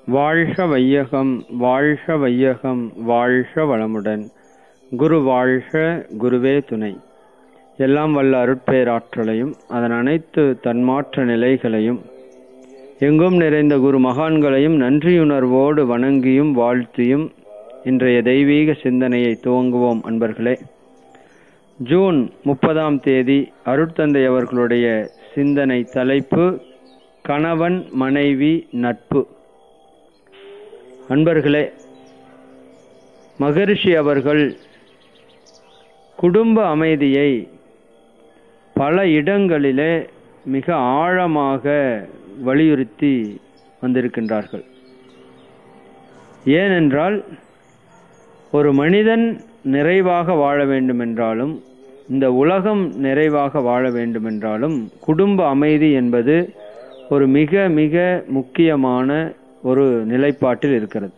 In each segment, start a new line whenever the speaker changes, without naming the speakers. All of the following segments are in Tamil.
வாழ்க வையகம் வாழ்க வையகம் வாழ்க வளமுடன் குரு வாழ்க குருவே துணை எல்லாம் வல்ல அருட்பேராற்றலையும் அதன் அனைத்து தன்மாற்ற நிலைகளையும் எங்கும் நிறைந்த குரு மகான்களையும் நன்றியுணர்வோடு வணங்கியும் வாழ்த்தியும் இன்றைய தெய்வீக சிந்தனையை துவங்குவோம் அன்பர்களே ஜூன் முப்பதாம் தேதி அருட்தந்தை அவர்களுடைய சிந்தனை தலைப்பு கணவன் மனைவி நட்பு அன்பர்களே மகரிஷி அவர்கள் குடும்ப அமைதியை பல இடங்களிலே மிக ஆழமாக வலியுறுத்தி வந்திருக்கின்றார்கள் ஏனென்றால் ஒரு மனிதன் நிறைவாக வாழ வேண்டுமென்றாலும் இந்த உலகம் நிறைவாக வாழ வேண்டுமென்றாலும் குடும்ப அமைதி என்பது ஒரு மிக மிக முக்கியமான ஒரு நிலைப்பாட்டில் இருக்கிறது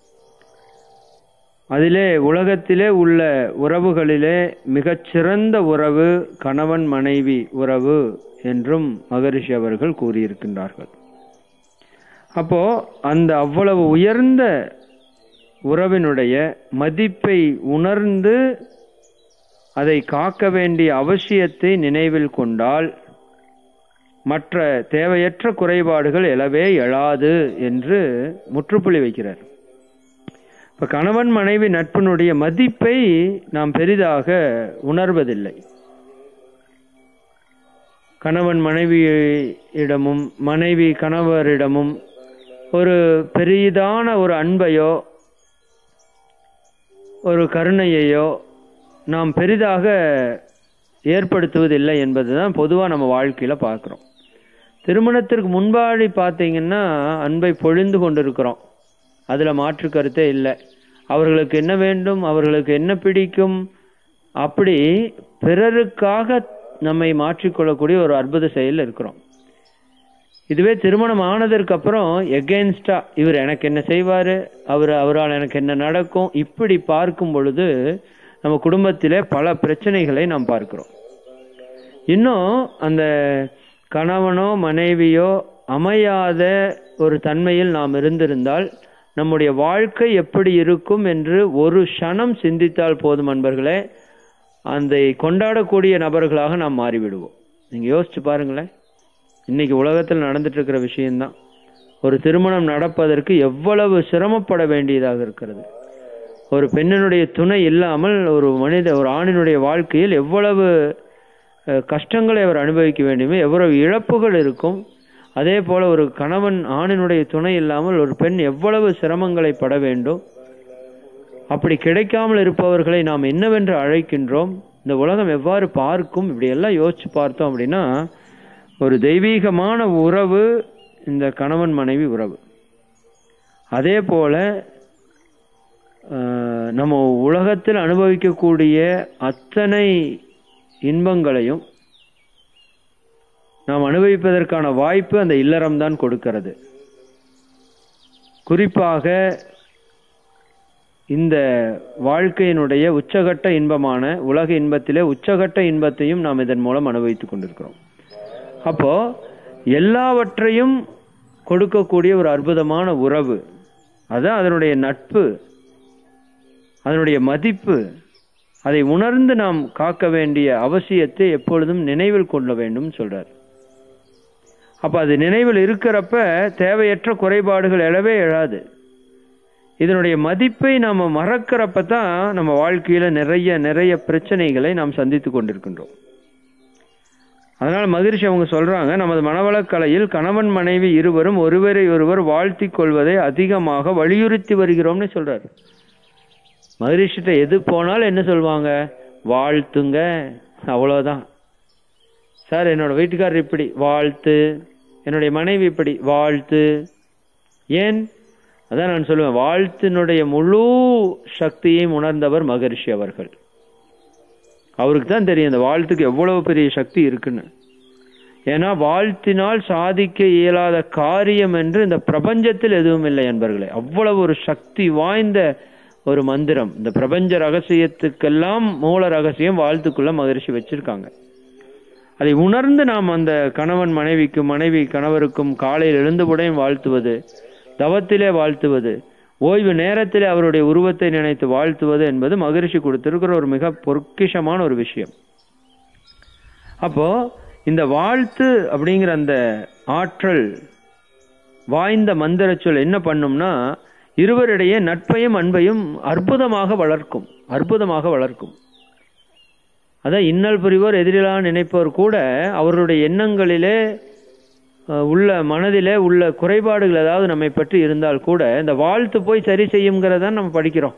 அதிலே உலகத்திலே உள்ள உறவுகளிலே மிகச்சிறந்த உறவு கணவன் மனைவி உறவு என்றும் மகரிஷி அவர்கள் கூறியிருக்கின்றார்கள் அப்போ அந்த அவ்வளவு உயர்ந்த உறவினுடைய மதிப்பை உணர்ந்து அதை காக்க வேண்டிய அவசியத்தை நினைவில் கொண்டால் மற்ற தேவையற்ற குறைபாடுகள் எழவே எழாது என்று முற்றுப்புள்ளி வைக்கிறார் இப்ப கணவன் மனைவி நட்பினுடைய மதிப்பை நாம் பெரிதாக உணர்வதில்லை கணவன் மனைவியிடமும் மனைவி கணவரிடமும் ஒரு பெரிதான ஒரு அன்பையோ ஒரு கருணையையோ நாம் பெரிதாக ஏற்படுத்துவதில்லை என்பதுதான் பொதுவாக நம்ம வாழ்க்கையில் பார்க்குறோம் திருமணத்திற்கு முன்பாடி பார்த்தீங்கன்னா அன்பை பொழிந்து கொண்டிருக்கிறோம் அதில் மாற்று கருத்தே இல்லை அவர்களுக்கு என்ன வேண்டும் அவர்களுக்கு என்ன பிடிக்கும் அப்படி பிறருக்காக நம்மை மாற்றிக்கொள்ளக்கூடிய ஒரு அற்புத செயலில் இருக்கிறோம் இதுவே திருமணம் ஆனதற்கு அப்புறம் எகெயின்ஸ்டா இவர் எனக்கு என்ன செய்வார் அவர் அவரால் எனக்கு என்ன நடக்கும் இப்படி பார்க்கும் பொழுது நம்ம குடும்பத்திலே பல பிரச்சனைகளை நாம் பார்க்கிறோம் இன்னும் அந்த கணவனோ மனைவியோ அமையாத ஒரு தன்மையில் நாம் இருந்திருந்தால் நம்முடைய வாழ்க்கை எப்படி இருக்கும் என்று ஒரு க்ஷணம் சிந்தித்தால் போதும் அன்பர்களே அந்த கொண்டாடக்கூடிய நபர்களாக நாம் மாறிவிடுவோம் நீங்க யோசிச்சு பாருங்களேன் இன்னைக்கு உலகத்தில் நடந்துட்டு இருக்கிற விஷயம்தான் ஒரு திருமணம் நடப்பதற்கு எவ்வளவு சிரமப்பட வேண்டியதாக இருக்கிறது ஒரு பெண்ணினுடைய துணை இல்லாமல் ஒரு மனித ஒரு ஆணினுடைய வாழ்க்கையில் எவ்வளவு கஷ்டங்களை அவர் அனுபவிக்க வேண்டுமே எவ்வளவு இழப்புகள் இருக்கும் அதே போல ஒரு கணவன் ஆணினுடைய துணை இல்லாமல் ஒரு பெண் எவ்வளவு சிரமங்களை பட வேண்டும் அப்படி கிடைக்காமல் இருப்பவர்களை நாம் என்னவென்று அழைக்கின்றோம் இந்த உலகம் எவ்வாறு பார்க்கும் இப்படி எல்லாம் யோசிச்சு பார்த்தோம் அப்படின்னா ஒரு தெய்வீகமான உறவு இந்த கணவன் மனைவி உறவு அதே போல நம்ம உலகத்தில் அனுபவிக்கக்கூடிய அத்தனை இன்பங்களையும் நாம் அனுபவிப்பதற்கான வாய்ப்பு அந்த இல்லறம் தான் கொடுக்கிறது குறிப்பாக இந்த வாழ்க்கையினுடைய உச்சகட்ட இன்பமான உலக இன்பத்திலே உச்சகட்ட இன்பத்தையும் நாம் இதன் மூலம் அனுபவித்துக் கொண்டிருக்கிறோம் அப்போ எல்லாவற்றையும் கொடுக்கக்கூடிய ஒரு அற்புதமான உறவு அதான் அதனுடைய நட்பு அதனுடைய மதிப்பு அதை உணர்ந்து நாம் காக்க வேண்டிய அவசியத்தை எப்பொழுதும் நினைவில் கொள்ள வேண்டும் சொல்றார் அப்ப அது நினைவில் இருக்கிறப்ப தேவையற்ற குறைபாடுகள் எழவே எழாது இதனுடைய மதிப்பை நாம மறக்கிறப்ப தான் நம்ம வாழ்க்கையில நிறைய நிறைய பிரச்சனைகளை நாம் சந்தித்து கொண்டிருக்கின்றோம் அதனால் மகிழ்ச்சி அவங்க சொல்றாங்க நமது மனவளக்கலையில் கணவன் மனைவி இருவரும் ஒருவரை ஒருவர் வாழ்த்தி கொள்வதை அதிகமாக வலியுறுத்தி வருகிறோம்னு சொல்றாரு மகரிஷிட்ட எது போனாலும் என்ன சொல்லுவாங்க வாழ்த்துங்க அவ்வளவுதான் சார் என்னோட வீட்டுக்காரர் இப்படி வாழ்த்து என்னுடைய மனைவி இப்படி வாழ்த்து ஏன் அதான் நான் சொல்லுவேன் வாழ்த்தினுடைய முழு சக்தியையும் உணர்ந்தவர் மகரிஷி அவர்கள் அவருக்கு தான் தெரியும் அந்த வாழ்த்துக்கு எவ்வளவு பெரிய சக்தி இருக்குன்னு ஏன்னா வாழ்த்தினால் சாதிக்க இயலாத காரியம் என்று இந்த பிரபஞ்சத்தில் எதுவும் இல்லை என்பர்களே அவ்வளவு ஒரு சக்தி வாய்ந்த ஒரு மந்திரம் இந்த பிரபஞ்ச ரகசியத்துக்கெல்லாம் மூல ரகசியம் வாழ்த்துக்குள்ள மகரிஷி வச்சிருக்காங்க அதை உணர்ந்து நாம் அந்த கணவன் மனைவிக்கும் மனைவி கணவருக்கும் காலையில் எழுந்தவுடன் வாழ்த்துவது தவத்திலே வாழ்த்துவது ஓய்வு நேரத்திலே அவருடைய உருவத்தை நினைத்து வாழ்த்துவது என்பது மகரிஷி கொடுத்திருக்கிற ஒரு மிக பொற்கிஷமான ஒரு விஷயம் அப்போ இந்த வாழ்த்து அப்படிங்கிற அந்த ஆற்றல் வாய்ந்த மந்திர சொல் என்ன பண்ணும்னா இருவரிடையே நட்பையும் அன்பையும் அற்புதமாக வளர்க்கும் அற்புதமாக வளர்க்கும் அதான் இன்னல் புரிவோர் எதிரிலா நினைப்பவர் கூட அவர்களுடைய எண்ணங்களிலே அஹ், உள்ள மனதிலே உள்ள குறைபாடுகள் ஏதாவது நம்மை பற்றி இருந்தால் கூட இந்த வாழ்த்து போய் சரி செய்யுங்கிறத நம்ம படிக்கிறோம்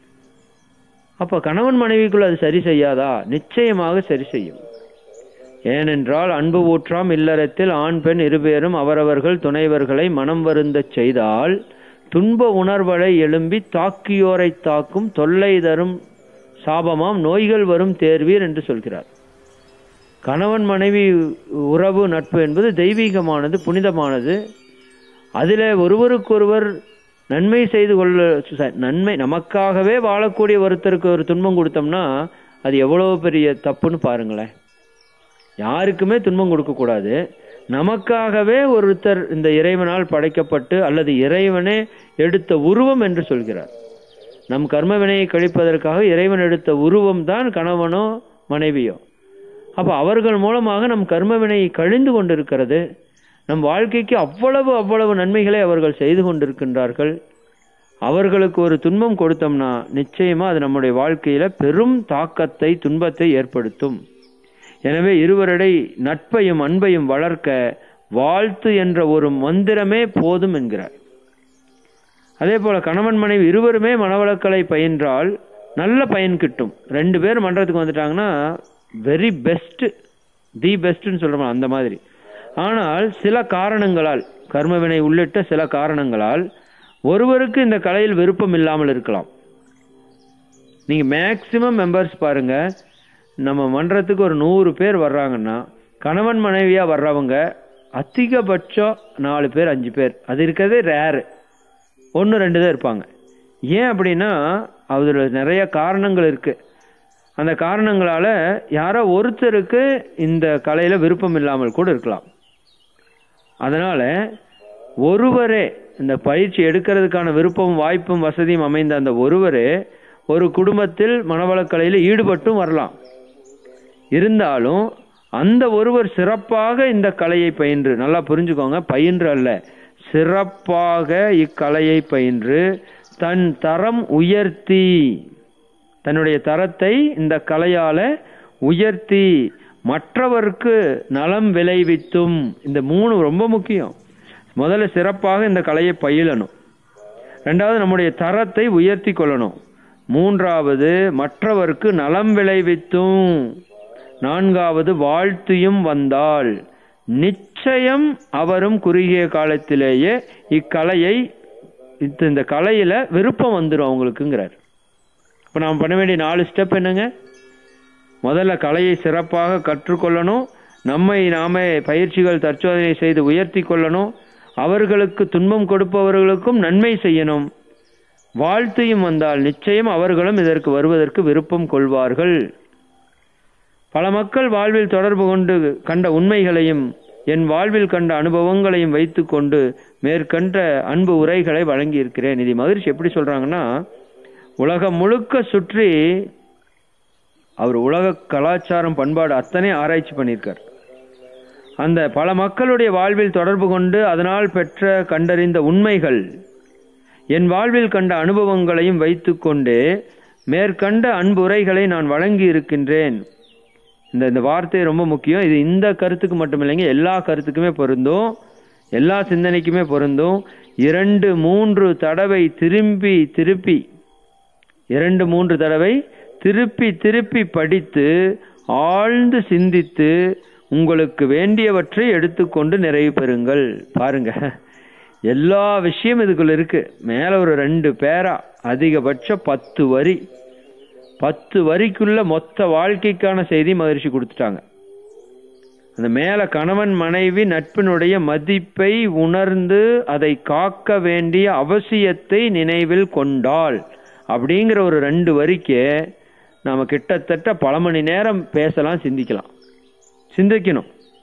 அப்ப கணவன் மனைவிக்குள்ள அது சரி செய்யாதா நிச்சயமாக சரி செய்யும் ஏனென்றால் அன்பு ஊற்றாம் இல்லறத்தில் ஆண் பெண் இருபேரும் அவரவர்கள் துணைவர்களை மனம் வருந்தச் செய்தால் துன்ப உணர்வலை எழும்பி தாக்கியோரை தாக்கும் தொல்லை தரும் சாபமாம் நோய்கள் வரும் தேர்வீர் என்று சொல்கிறார் கணவன் மனைவி உறவு நட்பு என்பது தெய்வீகமானது புனிதமானது அதில் ஒருவருக்கொருவர் நன்மை செய்து கொள்ள ச- நன்மை நமக்காகவே வாழக்கூடிய ஒருத்தருக்கு ஒரு துன்பம் கொடுத்தோம்னா அது எவ்வளவு பெரிய தப்புன்னு பாருங்களேன் யாருக்குமே துன்பம் கொடுக்கக்கூடாது நமக்காகவே ஒருத்தர் இந்த இறைவனால் படைக்கப்பட்டு அல்லது இறைவனே எடுத்த உருவம் என்று சொல்கிறார் நம் கர்ம வினையை கழிப்பதற்காக இறைவன் எடுத்த உருவம் தான் கணவனோ மனைவியோ அப்ப அவர்கள் மூலமாக நம் கர்ம வினை கழிந்து கொண்டிருக்கிறது நம் வாழ்க்கைக்கு அவ்வளவு அவ்வளவு நன்மைகளை அவர்கள் செய்து கொண்டிருக்கின்றார்கள் அவர்களுக்கு ஒரு துன்பம் கொடுத்தோம்னா நிச்சயமா அது நம்முடைய வாழ்க்கையில பெரும் தாக்கத்தை துன்பத்தை ஏற்படுத்தும் எனவே இருவரிடை நட்பையும் அன்பையும் வளர்க்க வாழ்த்து என்ற ஒரு மந்திரமே போதும் என்கிறார் அதே போல கணவன் மனைவி இருவருமே மனவளக்கலை பயின்றால் நல்ல பயன் கிட்டும் ரெண்டு பேர் மன்றத்துக்கு வந்துட்டாங்கன்னா வெரி பெஸ்ட் தி பெஸ்ட்னு சொல்றோம் அந்த மாதிரி ஆனால் சில காரணங்களால் கர்மவினை உள்ளிட்ட சில காரணங்களால் ஒருவருக்கு இந்த கலையில் விருப்பம் இல்லாமல் இருக்கலாம் நீங்க மேக்சிமம் மெம்பர்ஸ் பாருங்க நம்ம மன்றத்துக்கு ஒரு நூறு பேர் வர்றாங்கன்னா கணவன் மனைவியா வர்றவங்க அதிகபட்சம் நாலு பேர் அஞ்சு பேர் அது இருக்கிறதே ரேரு ஒன்று ரெண்டு தான் இருப்பாங்க ஏன் அப்படின்னா அதில் நிறைய காரணங்கள் இருக்கு அந்த காரணங்களால யாரோ ஒருத்தருக்கு இந்த கலையில விருப்பம் இல்லாமல் கூட இருக்கலாம் அதனால ஒருவரே இந்த பயிற்சி எடுக்கிறதுக்கான விருப்பம் வாய்ப்பும் வசதியும் அமைந்த அந்த ஒருவரே ஒரு குடும்பத்தில் மனவளக்கலையில் ஈடுபட்டும் வரலாம் இருந்தாலும் அந்த ஒருவர் சிறப்பாக இந்த கலையை பயின்று நல்லா புரிஞ்சுக்கோங்க பயின்று அல்ல சிறப்பாக இக்கலையை பயின்று தன் தரம் உயர்த்தி தன்னுடைய தரத்தை இந்த கலையால உயர்த்தி மற்றவருக்கு நலம் விளைவித்தும் இந்த மூணு ரொம்ப முக்கியம் முதல்ல சிறப்பாக இந்த கலையை பயிலணும் ரெண்டாவது நம்முடைய தரத்தை உயர்த்தி கொள்ளணும் மூன்றாவது மற்றவருக்கு நலம் விளைவித்தும் நான்காவது வாழ்த்தியும் வந்தால் நிச்சயம் அவரும் குறுகிய காலத்திலேயே இக்கலையை இந்த- இந்த கலையில விருப்பம் வந்துடும் அவங்களுக்குங்கிறார் இப்ப நாம் பண்ண வேண்டிய நாலு ஸ்டெப் என்னங்க முதல்ல கலையை சிறப்பாக கற்றுக்கொள்ளணும் நம்மை நாமே பயிற்சிகள் தற்சோதனை செய்து உயர்த்தி கொள்ளணும் அவர்களுக்கு துன்பம் கொடுப்பவர்களுக்கும் நன்மை செய்யணும் வாழ்த்தையும் வந்தால் நிச்சயம் அவர்களும் இதற்கு வருவதற்கு விருப்பம் கொள்வார்கள் பல மக்கள் வாழ்வில் தொடர்பு கொண்டு கண்ட உண்மைகளையும் என் வாழ்வில் கண்ட அனுபவங்களையும் வைத்துக்கொண்டு மேற்கண்ட அன்பு உரைகளை வழங்கி இருக்கிறேன் இது மகிழ்ச்சி எப்படி சொல்றாங்கன்னா உலகம் முழுக்க சுற்றி அவர் உலக கலாச்சாரம் பண்பாடு அத்தனை ஆராய்ச்சி பண்ணியிருக்கார் அந்த பல மக்களுடைய வாழ்வில் தொடர்பு கொண்டு அதனால் பெற்ற கண்டறிந்த உண்மைகள் என் வாழ்வில் கண்ட அனுபவங்களையும் வைத்துக்கொண்டு மேற்கண்ட அன்புரைகளை நான் வழங்கி இருக்கின்றேன் இந்த இந்த வார்த்தை ரொம்ப முக்கியம் இது இந்த கருத்துக்கு மட்டும் இல்லைங்க எல்லா கருத்துக்குமே பொருந்தும் எல்லா சிந்தனைக்குமே பொருந்தும் இரண்டு மூன்று தடவை திரும்பி திருப்பி இரண்டு மூன்று தடவை திருப்பி திருப்பி படித்து ஆழ்ந்து சிந்தித்து உங்களுக்கு வேண்டியவற்றை எடுத்துக்கொண்டு நிறைவு பெறுங்கள் பாருங்க எல்லா விஷயம் இதுக்குள்ள இருக்கு மேல ஒரு ரெண்டு பேரா அதிகபட்சம் பத்து வரி பத்து வரிக்குள்ள மொத்த வாழ்க்கைக்கான செய்தி மகிழ்ச்சி கொடுத்துட்டாங்க அந்த மேல கணவன் மனைவி நட்பினுடைய மதிப்பை உணர்ந்து அதை காக்க வேண்டிய அவசியத்தை நினைவில் கொண்டால் அப்படிங்கிற ஒரு ரெண்டு வரிக்கு நாம கிட்டத்தட்ட பல மணி நேரம் பேசலாம் சிந்திக்கலாம் சிந்திக்கணும்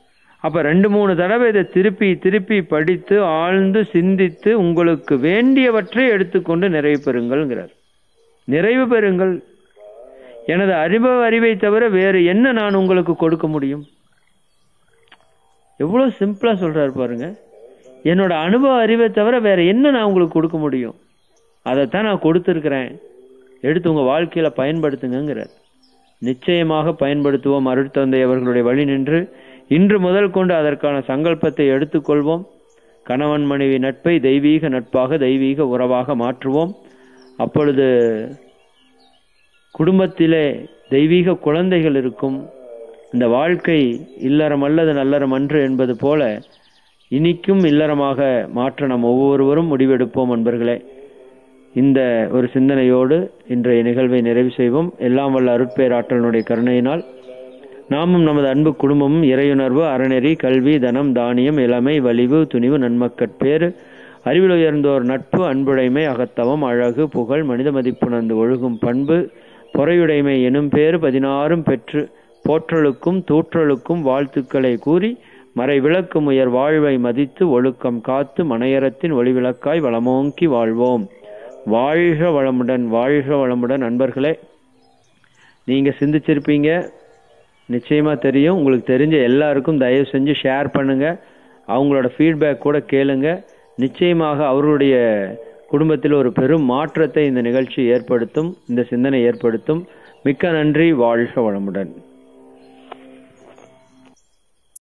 அப்ப ரெண்டு மூணு தடவை இதை திருப்பி திருப்பி படித்து ஆழ்ந்து சிந்தித்து உங்களுக்கு வேண்டியவற்றை எடுத்துக்கொண்டு நிறைவு பெறுங்கள்ங்கிறார் நிறைவு பெறுங்கள் எனது அனுபவ அறிவை தவிர வேறு என்ன நான் உங்களுக்கு கொடுக்க முடியும் எவ்வளவு சிம்பிளா சொல்றாரு பாருங்க என்னோட அனுபவ அறிவை தவிர வேற என்ன நான் உங்களுக்கு கொடுக்க முடியும் அதைத்தான் நான் கொடுத்துருக்கிறேன் எடுத்து உங்க வாழ்க்கையில பயன்படுத்துங்கிறார் நிச்சயமாக பயன்படுத்துவோம் அருட்தந்தை அவர்களுடைய வழி நின்று இன்று முதல் கொண்டு அதற்கான சங்கல்பத்தை எடுத்துக்கொள்வோம் கணவன் மனைவி நட்பை தெய்வீக நட்பாக தெய்வீக உறவாக மாற்றுவோம் அப்பொழுது குடும்பத்திலே தெய்வீக குழந்தைகள் இருக்கும் இந்த வாழ்க்கை இல்லறம் அல்லது நல்லறம் அன்று என்பது போல இனிக்கும் இல்லறமாக மாற்ற நாம் ஒவ்வொருவரும் முடிவெடுப்போம் அன்பர்களே இந்த ஒரு சிந்தனையோடு இன்றைய நிகழ்வை நிறைவு செய்வோம் எல்லாம் வல்ல அருட்பேராற்றலினுடைய கருணையினால் நாமும் நமது அன்பு குடும்பமும் இறையுணர்வு அறநெறி கல்வி தனம் தானியம் இளமை வலிவு துணிவு நன்மக்கட்பேறு அறிவில் உயர்ந்தோர் நட்பு அன்புடைமை அகத்தவம் அழகு புகழ் மனித மதிப்புணர்ந்து ஒழுகும் பண்பு பொறையுடைமை எனும் பேறு பதினாறும் பெற்று போற்றலுக்கும் தூற்றலுக்கும் வாழ்த்துக்களை கூறி மறை விளக்கும் உயர் வாழ்வை மதித்து ஒழுக்கம் காத்து மனையறத்தின் ஒளிவிளக்காய் வளமோங்கி வாழ்வோம் வாழ்க வளமுடன் வாழ்க வளமுடன் நண்பர்களே நீங்க சிந்திச்சிருப்பீங்க நிச்சயமா தெரியும் உங்களுக்கு தெரிஞ்ச எல்லாருக்கும் தயவு செஞ்சு ஷேர் பண்ணுங்க அவங்களோட ஃபீட்பேக் கூட கேளுங்க நிச்சயமாக அவருடைய குடும்பத்தில் ஒரு பெரும் மாற்றத்தை இந்த நிகழ்ச்சி ஏற்படுத்தும் இந்த சிந்தனை ஏற்படுத்தும் மிக்க நன்றி வாழ்க வளமுடன்